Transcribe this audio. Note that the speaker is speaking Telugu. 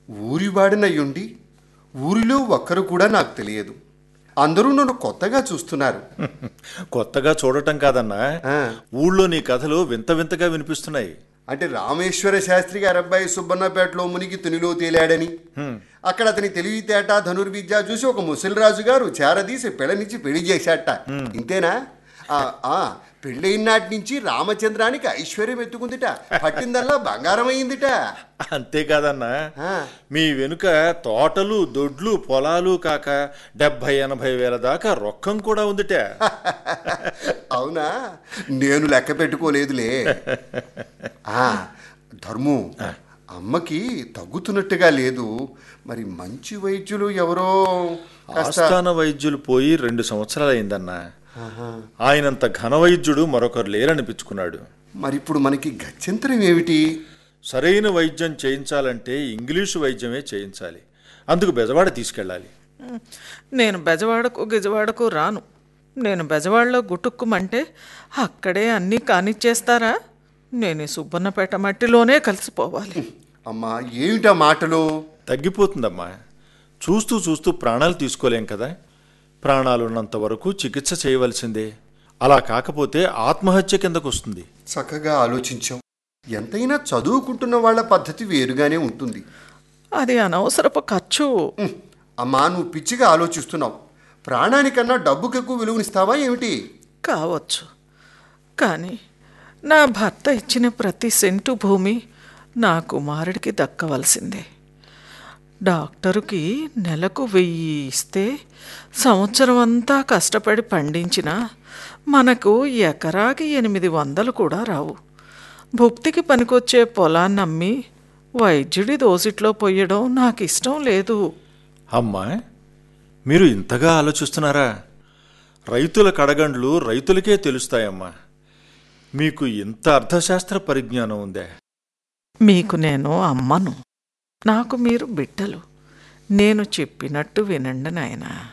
ఊరివాడినయ్యుండి ఊరిలో ఒక్కరు కూడా నాకు తెలియదు అందరూ నన్ను కొత్తగా చూస్తున్నారు కొత్తగా చూడటం కాదన్నా ఆ. ఊళ్ళో నీ కథలు వింత వింతగా వినిపిస్తున్నాయి అంటే రామేశ్వర శాస్త్రి గారి అబ్బాయి సుబ్బన్నపేటలో మునిగి తునిలో తేలాడని అక్కడ అతని తెలివితేట ధనుర్విద్య చూసి ఒక ముసలిరాజు గారు చేరదీసి పెళ్ళనిచ్చి పెళ్లి చేశాట ఇంతేనా ఆ, ఆ, పెళ్ళయిన నాటి నుంచి రామచంద్రానికి ఐశ్వర్యం ఎత్తుకుందిట పట్టిందల్లా బంగారం అయిందిట అంతేకాదన్నా ఆ. మీ వెనుక తోటలు దొడ్లు పొలాలు కాక డెబ్భై ఎనభై వేల దాకా రొక్కం కూడా ఉందిట అవునా నేను లెక్క పెట్టుకోలేదులే ఆ, ధర్ము అమ్మకి తగ్గుతున్నట్టుగా లేదు మరి మంచి వైద్యులు ఎవరో కాస్త ఆస్థాన వైద్యులు పోయి రెండు సంవత్సరాలు అయిందన్నా ఆయనంత ఘన వైద్యుడు మరొకరు లేరనిపించుకున్నాడు మరి ఇప్పుడు మనకి గత్యంతరం ఏమిటి సరైన వైద్యం చేయించాలంటే ఇంగ్లీషు వైద్యమే చేయించాలి అందుకు బెజవాడ తీసుకెళ్ళాలి నేను బెజవాడకు గిజవాడకు రాను నేను బెజవాడలో గుటుక్కుమంటే అక్కడే అన్నీ కానిచ్చేస్తారా నేను ఈ సుబ్బన్నపేట మట్టిలోనే కలిసిపోవాలి అమ్మా ఏమిటా మాటలు తగ్గిపోతుందమ్మా చూస్తూ చూస్తూ ప్రాణాలు తీసుకోలేం కదా ప్రాణాలున్నంత వరకు చికిత్స చేయవలసిందే అలా కాకపోతే ఆత్మహత్య కిందకు వస్తుంది చక్కగా ఆలోచించాం ఎంతైనా చదువుకుంటున్న వాళ్ళ పద్ధతి వేరుగానే ఉంటుంది అది అనవసరపు ఖర్చు ఉహ్, అమ్మా నువ్వు పిచ్చిగా ఆలోచిస్తున్నావు ప్రాణానికన్నా డబ్బుకి ఎక్కువ విలువనిస్తావా ఏమిటి కావచ్చు కానీ నా భర్త ఇచ్చిన ప్రతి సెంటు భూమి నా కుమారుడికి దక్కవలసిందే డాక్టరుకి నెలకు వెయ్యి ఇస్తే సంవత్సరం అంతా కష్టపడి పండించిన మనకు ఎకరాకి ఎనిమిది వందలు కూడా రావు భుక్తికి పనికొచ్చే పొలాన్ని అమ్మి వైద్యుడి దోసిట్లో పొయ్యడం నాకు ఇష్టం లేదు అమ్మా మీరు ఇంతగా ఆలోచిస్తున్నారా రైతుల కడగండ్లు రైతులకే తెలుస్తాయమ్మా మీకు ఇంత అర్థశాస్త్ర పరిజ్ఞానం ఉందే మీకు నేను అమ్మను నాకు మీరు బిడ్డలు నేను చెప్పినట్టు వినండి నాయనా